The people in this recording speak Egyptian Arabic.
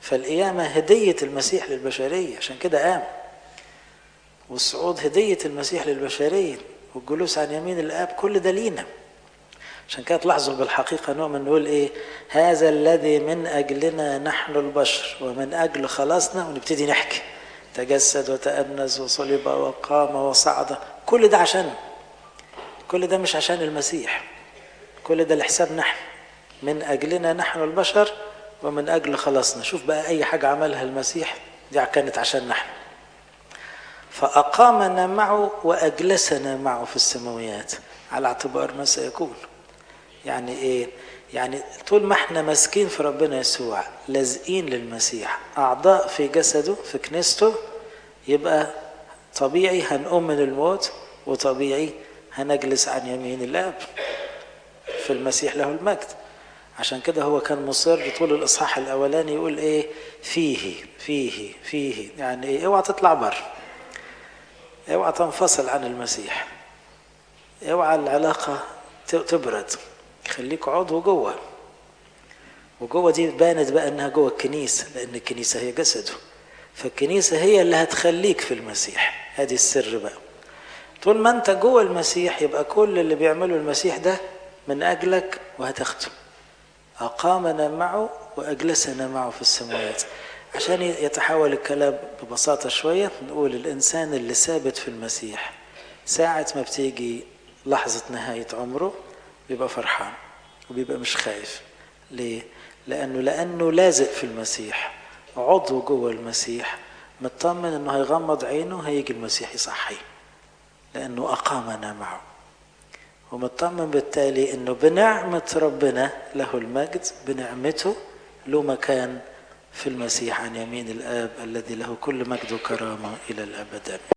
فالقيامة هدية المسيح للبشرية عشان كده قام والصعود هدية المسيح للبشرية والجلوس عن يمين الآب كل ده لينا عشان كده تلاحظوا بالحقيقة نؤمن نقول إيه هذا الذي من أجلنا نحن البشر ومن أجل خلاصنا ونبتدي نحكي تجسد وتأنس وصلب وقام وصعد كل ده عشان كل ده مش عشان المسيح كل ده لحساب نحن من أجلنا نحن البشر ومن أجل خلاصنا شوف بقى أي حاجة عملها المسيح دي كانت عشان نحن فأقامنا معه وأجلسنا معه في السماويات على اعتبار ما سيكون يعني إيه يعني طول ما احنا ماسكين في ربنا يسوع لازقين للمسيح أعضاء في جسده في كنيسته يبقى طبيعي هنقوم من الموت وطبيعي هنجلس عن يمين الاب في المسيح له المجد عشان كده هو كان مصر طول الاصحاح الاولاني يقول ايه فيه فيه فيه يعني ايه اوعى تطلع بره اوعى تنفصل عن المسيح اوعى العلاقه تبرد خليك عضو جوه وجوه دي بانت بقى انها جوه الكنيسه لان الكنيسه هي جسده فالكنيسه هي اللي هتخليك في المسيح ادي السر بقى طول ما انت جوه المسيح يبقى كل اللي بيعمله المسيح ده من اجلك وهتاخده اقامنا معه واجلسنا معه في السماوات عشان يتحول الكلام ببساطة شوية نقول الإنسان اللي ثابت في المسيح ساعة ما بتيجي لحظة نهاية عمره بيبقى فرحان وبيبقى مش خايف ليه؟ لأنه لأنه لازق في المسيح عضو جوه المسيح مطمن انه هيغمض عينه هيجي المسيح يصحيه لانه اقامنا معه ومطمن بالتالي انه بنعمه ربنا له المجد بنعمته له مكان في المسيح عن يمين الاب الذي له كل مجد وكرامه الى الابد